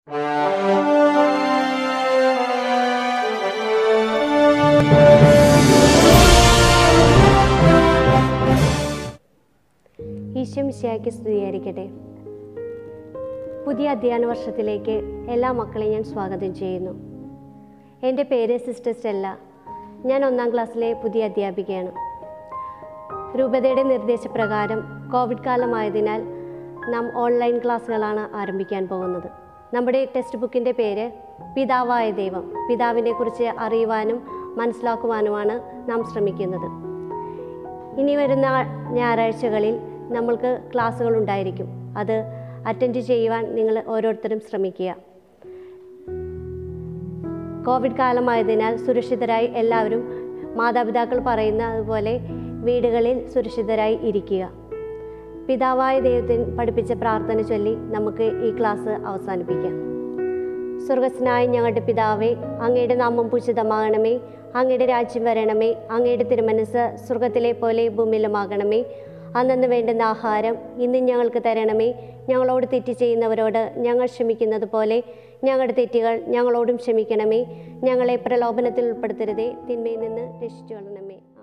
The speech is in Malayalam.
ഈശ്വമിശിയാക്കി സ്തുതിയായിരിക്കട്ടെ പുതിയ അധ്യയന വർഷത്തിലേക്ക് എല്ലാ മക്കളെയും ഞാൻ സ്വാഗതം ചെയ്യുന്നു എൻ്റെ പേര് സിസ്റ്റർ സ്റ്റെല്ല ഞാൻ ഒന്നാം ക്ലാസ്സിലെ പുതിയ അധ്യാപികയാണ് രൂപതയുടെ നിർദ്ദേശപ്രകാരം കോവിഡ് കാലമായതിനാൽ നാം ഓൺലൈൻ ക്ലാസ്സുകളാണ് ആരംഭിക്കാൻ പോകുന്നത് നമ്മുടെ ടെക്സ്റ്റ് ബുക്കിൻ്റെ പേര് പിതാവായ ദൈവം പിതാവിനെ കുറിച്ച് അറിയുവാനും മനസ്സിലാക്കുവാനുമാണ് നാം ശ്രമിക്കുന്നത് ഇനി വരുന്ന ഞായറാഴ്ചകളിൽ നമ്മൾക്ക് ക്ലാസ്സുകൾ ഉണ്ടായിരിക്കും അത് അറ്റൻഡ് ചെയ്യുവാൻ നിങ്ങൾ ഓരോരുത്തരും ശ്രമിക്കുക കോവിഡ് കാലമായതിനാൽ സുരക്ഷിതരായി എല്ലാവരും മാതാപിതാക്കൾ പറയുന്ന അതുപോലെ വീടുകളിൽ സുരക്ഷിതരായി ഇരിക്കുക പിതാവായ ദൈവത്തിന് പഠിപ്പിച്ച പ്രാർത്ഥന ചൊല്ലി നമുക്ക് ഈ ക്ലാസ് അവസാനിപ്പിക്കാം സ്വർഗസ്നായ ഞങ്ങളുടെ പിതാവേ അങ്ങയുടെ നാമം പൂജിതമാകണമേ അങ്ങയുടെ രാജ്യം വരണമേ അങ്ങയുടെ തിരുമനസ് സ്വർഗത്തിലെ പോലെ ഭൂമിയിലുമാകണമേ അന്നു വേണ്ടുന്ന ആഹാരം ഇന്ന് ഞങ്ങൾക്ക് തരണമേ ഞങ്ങളോട് തെറ്റ് ചെയ്യുന്നവരോട് ഞങ്ങൾ ക്ഷമിക്കുന്നത് പോലെ ഞങ്ങളുടെ തെറ്റുകൾ ഞങ്ങളോടും ക്ഷമിക്കണമേ ഞങ്ങളെ പ്രലോഭനത്തിൽ ഉൾപ്പെടുത്തരുതേ തിന്മയിൽ നിന്ന് രക്ഷിച്ചു കൊള്ളണമേ